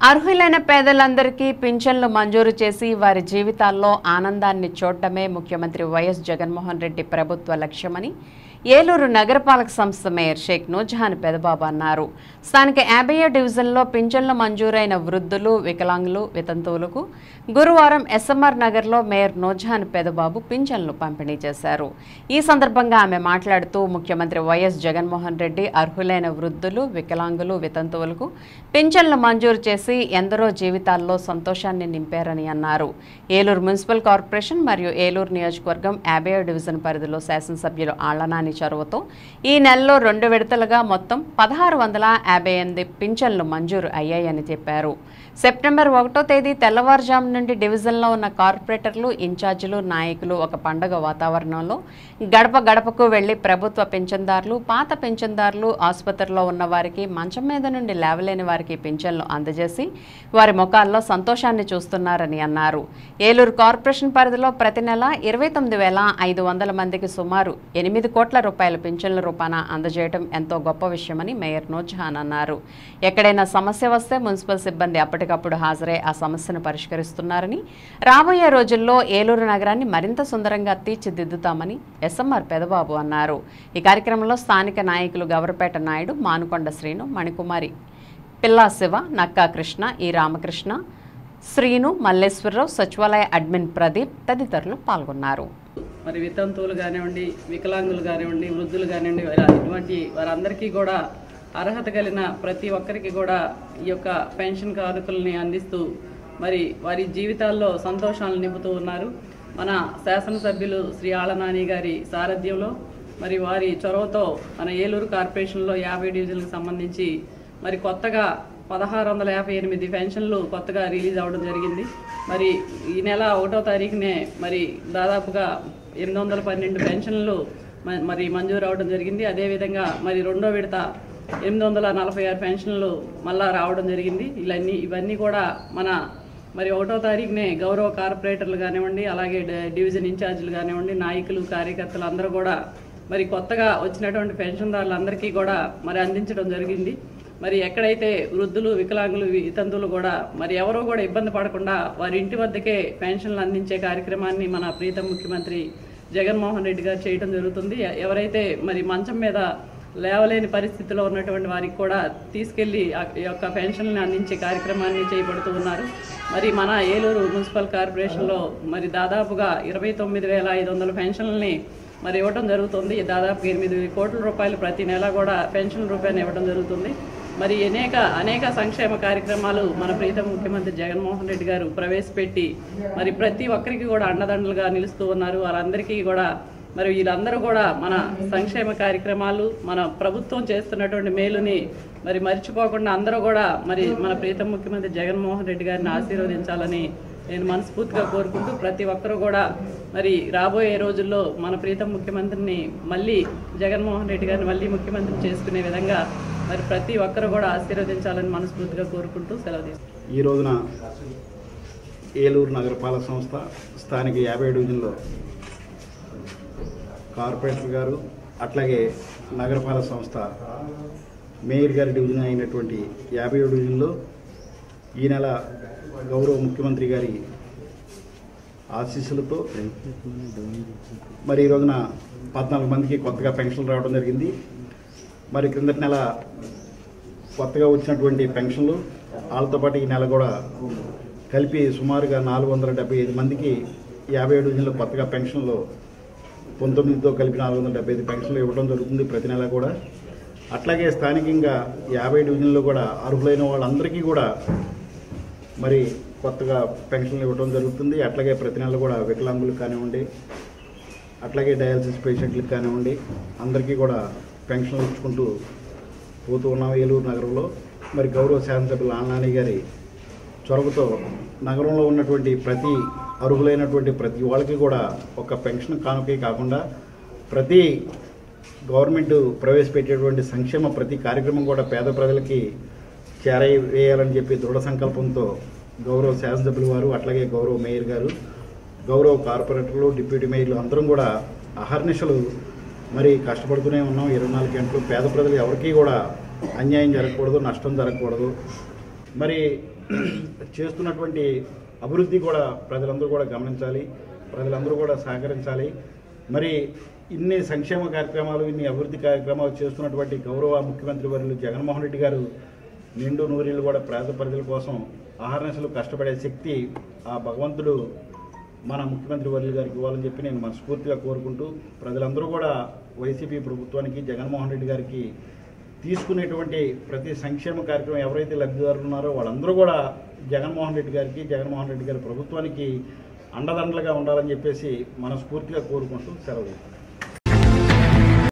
అర్హులైన పేదలందరికీ పింఛన్లు మంజూరు చేసి వారి జీవితాల్లో ఆనందాన్ని చూడటమే ముఖ్యమంత్రి వైఎస్ జగన్మోహన్ రెడ్డి ప్రభుత్వ లక్ష్యమని ఏలూరు నగరపాలక సంస్థ మేయర్ షేక్ నూజహాన్ పెదబాబు అన్నారు స్థానిక యాభై డివిజన్లో పింఛన్లు మంజూరైన వృద్ధులు వికలాంగులు వితంతువులకు గురువారం ఎస్ఎంఆర్ నగర్లో మేయర్ నూజహాన్ పెదబాబు పింఛన్లు పంపిణీ చేశారు ఈ సందర్భంగా ఆమె మాట్లాడుతూ ముఖ్యమంత్రి వైఎస్ జగన్మోహన్ రెడ్డి అర్హులైన వృద్ధులు వికలాంగులు వితంతువులకు పింఛన్లు మంజూరు చేసి ఎందరో జీవితాల్లో సంతోషాన్ని నింపారని అన్నారు ఏలూరు మున్సిపల్ కార్పొరేషన్ మరియు ఏలూరు నియోజకవర్గం యాభై డివిజన్ పరిధిలో శాసనసభ్యులు ఆళ్లనాని చొరవతో ఈ నెలలో రెండు విడతలుగా మొత్తం పదహారు వందల యాభై ఎనిమిది పింఛన్లు మంజూరు అయ్యాయని చెప్పారు సెప్టెంబర్ ఒకటో తేదీ తెల్లవారుజాము నుండి డివిజన్లో ఉన్న కార్పొరేటర్లు ఇన్ఛార్జీలు నాయకులు ఒక పండగ వాతావరణంలో గడప గడపకు వెళ్లి ప్రభుత్వ పింఛన్దారులు పాత పింఛన్దారులు ఆసుపత్రిలో ఉన్న వారికి మంచం మీద నుండి లేవలేని వారికి పింఛన్లు అందజేసి వారి ముఖాల్లో సంతోషాన్ని చూస్తున్నారని అన్నారు ఏలూరు కార్పొరేషన్ పరిధిలో ప్రతి నెల ఇరవై తొమ్మిది వేల ఐదు వందల మందికి సుమారు ఎనిమిది కోట్ల రూపాయల పింఛన్ల రూపాన అందజేయడం ఎంతో గొప్ప విషయమని మేయర్ నూర్జహాన్ అన్నారు ఎక్కడైనా సమస్య వస్తే మున్సిపల్ సిబ్బంది అప్పటికప్పుడు హాజరై ఆ సమస్యను పరిష్కరిస్తున్నారని రాబోయే రోజుల్లో ఏలూరు నగరాన్ని మరింత సుందరంగా తీర్చిదిద్దుతామని ఎస్ఎంఆర్ పెదబాబు అన్నారు ఈ కార్యక్రమంలో స్థానిక నాయకులు గవరపేట నాయుడు మానుకొండ శ్రీను మణికుమారి పిల్లా శివ నక్కా కృష్ణ ఈ రామకృష్ణ శ్రీను మల్లేశ్వరరావు సచివాలయ అడ్మిన్ ప్రదీప్ తదితరులు పాల్గొన్నారు మరి వితంతువులు కానివ్వండి వికలాంగులు కానివ్వండి వృద్ధులు కానివ్వండి ఇలా ఇటువంటి వారందరికీ కూడా అర్హత కలిగిన ప్రతి ఒక్కరికి కూడా ఈ యొక్క పెన్షన్ కానుకల్ని అందిస్తూ మరి వారి జీవితాల్లో సంతోషాలను నింపుతూ ఉన్నారు మన శాసనసభ్యులు శ్రీ ఆళనాని గారి సారథ్యంలో మరి వారి చొరవతో మన ఏలూరు కార్పొరేషన్లో యాభై డివిజన్లకు సంబంధించి మరి కొత్తగా పదహారు వందల యాభై ఎనిమిది పెన్షన్లు కొత్తగా రిలీజ్ అవ్వడం జరిగింది మరి ఈ నెల ఒకటో తారీఖునే మరి దాదాపుగా ఎనిమిది వందల పన్నెండు పెన్షన్లు మ- మరి మంజూరు అవడం జరిగింది అదేవిధంగా మరి రెండో విడత ఎనిమిది వందల నలభై ఆరు పెన్షన్లు మళ్ళా రావడం జరిగింది ఇవన్నీ ఇవన్నీ కూడా మన మరి ఒకటో తారీఖునే గౌరవ కార్పొరేటర్లు కానివ్వండి అలాగే డ- డివిజన్ ఇన్ఛార్జీలు కానివ్వండి నాయకులు కార్యకర్తలు అందరూ కూడా మరి కొత్తగా వచ్చినటువంటి పెన్షన్దారులందరికీ కూడా మరి అందించడం జరిగింది మరి ఎక్కడైతే వృద్ధులు వికలాంగులు వితంతువులు కూడా మరి ఎవరో కూడా ఇబ్బంది పడకుండా వారి ఇంటి వద్దకే పెన్షన్లు అందించే కార్యక్రమాన్ని మన ప్రీతం ముఖ్యమంత్రి జగన్మోహన్ రెడ్డి గారు చేయడం జరుగుతుంది ఎ- ఎవరైతే మరి మంచం మీద లేవలేని పరిస్థితిలో ఉన్నటువంటి వారికి కూడా తీసుకెళ్లి ఆ యొక్క పెన్షన్లను అందించే కార్యక్రమాన్ని చేయబడుతూ ఉన్నారు మరి మన ఏలూరు మున్సిపల్ కార్పొరేషన్లో మరి దాదాపుగా ఇరవై తొమ్మిది వేల ఐదు వందల పెన్షన్లని మరి ఇవ్వడం జరుగుతుంది దాదాపు ఎనిమిది కోట్ల రూపాయలు ప్రతి నెల కూడా పెన్షన్ రూపాయలు ఇవ్వడం జరుగుతుంది మరి అనేక అనేక సంక్షేమ కార్యక్రమాలు మన ప్రీతం ముఖ్యమంత్రి జగన్మోహన్ రెడ్డి గారు ప్రవేశపెట్టి మరి ప్రతి ఒక్కరికి కూడా అండదండలుగా నిలుస్తూ ఉన్నారు వారందరికీ కూడా మరి వీళ్ళందరూ కూడా మన సంక్షేమ కార్యక్రమాలు మన ప్రభుత్వం చేస్తున్నటువంటి మేలుని మరి మర్చిపోకుండా అందరూ కూడా మరి మన ప్రీతం ముఖ్యమంత్రి జగన్మోహన్ రెడ్డి గారిని ఆశీర్వదించాలని నేను మనస్ఫూర్తిగా కోరుకుంటూ ప్రతి ఒక్కరూ కూడా మరి రాబోయే రోజుల్లో మన ప్రీతం ముఖ్యమంత్రిని మళ్ళీ జగన్మోహన్ రెడ్డి గారిని మళ్ళీ ముఖ్యమంత్రిని చేసుకునే విధంగా మరి ప్రతి ఒక్కరు కూడా ఆశీర్వదించాలని మనస్ఫూర్తిగా కోరుకుంటూ సెలవు తీసుకుంటాను ఈ రోజున ఏలూరు నగరపాలక సంస్థ స్థానిక యాభై డివిజన్లో కార్పొరేటర్ గారు అట్లాగే నగరపాలక సంస్థ మేయర్ గారి డివిజన్ అయినటువంటి యాభై డివిజన్లో ఈ నెల గౌరవ ముఖ్యమంత్రి గారి ఆశీస్సులతో మరి ఈ రోజున పద్నాలుగు మందికి కొత్తగా పెన్షన్లు రావడం జరిగింది మరి క్రిందటి నెల కొత్తగా వచ్చినటువంటి పెన్షన్లు వాళ్ళతో పాటు ఈ నెల కూడా కలిపి సుమారుగా నాలుగు వందల డెబ్బై ఐదు మందికి యాభై ఏడు డివిజన్లో కొత్తగా పెన్షన్లు పంతొమ్మిదితో కలిపి నాలుగు వందల డెబ్బై ఐదు పెన్షన్లు ఇవ్వడం జరుగుతుంది ప్రతి నెల కూడా అట్లాగే స్థానికంగా యాభై డివిజన్లో కూడా అర్హులైన వాళ్ళందరికీ కూడా మరి కొత్తగా పెన్షన్లు ఇవ్వడం జరుగుతుంది అట్లాగే ప్రతి నెల కూడా వికలాంగులకు కానివ్వండి అట్లాగే డయాలసిస్ పేషెంట్లకు కానివ్వండి అందరికీ కూడా పెన్షన్లు ఇచ్చుకుంటూ పోతూ ఉన్నాం ఏలూరు నగరంలో మరి గౌరవ శాసనసభ్యులు ఆనాని గారి చొరవతో నగరంలో ఉన్నటువంటి ప్రతి అర్హులైనటువంటి ప్రతి వాళ్ళకి కూడా ఒక పెన్షన్ కానుకే కాకుండా ప్రతి గవర్నమెంట్ ప్రవేశపెట్టేటువంటి సంక్షేమ ప్రతి కార్యక్రమం కూడా పేద ప్రజలకి చేరవేయాలని చెప్పి దృఢ సంకల్పంతో గౌరవ శాసనసభ్యులు వారు అట్లాగే గౌరవ మేయర్ గారు గౌరవ కార్పొరేటర్లు డిప్యూటీ మేయర్లు అందరం కూడా అహర్నిశలు మరి కష్టపడుతూనే ఉన్నాం ఇరవై నాలుగు గంటలు పేద ప్రజలు ఎవరికీ కూడా అన్యాయం జరగకూడదు నష్టం జరగకూడదు మరి చేస్తున్నటువంటి అభివృద్ధి కూడా ప్రజలందరూ కూడా గమనించాలి ప్రజలందరూ కూడా సహకరించాలి మరి ఇన్ని సంక్షేమ కార్యక్రమాలు ఇన్ని అభివృద్ధి కార్యక్రమాలు చేస్తున్నటువంటి గౌరవ ముఖ్యమంత్రి వర్యులు జగన్మోహన్ రెడ్డి గారు నిండు నూరీలు కూడా పేద ప్రజల కోసం ఆహర్నిశలు కష్టపడే శక్తి ఆ భగవంతుడు మన ముఖ్యమంత్రి వర్యులు గారికి ఇవ్వాలని చెప్పి నేను మనస్ఫూర్తిగా కోరుకుంటూ ప్రజలందరూ కూడా వైసీపీ ప్రభుత్వానికి జగన్మోహన్ రెడ్డి గారికి తీసుకునేటువంటి ప్రతి సంక్షేమ కార్యక్రమం ఎవరైతే లబ్ధిదారులు ఉన్నారో వాళ్ళందరూ కూడా జగన్మోహన్ రెడ్డి గారికి జగన్మోహన్ రెడ్డి గారి ప్రభుత్వానికి అండదండలుగా ఉండాలని చెప్పేసి మనస్ఫూర్తిగా కోరుకుంటూ సెలవు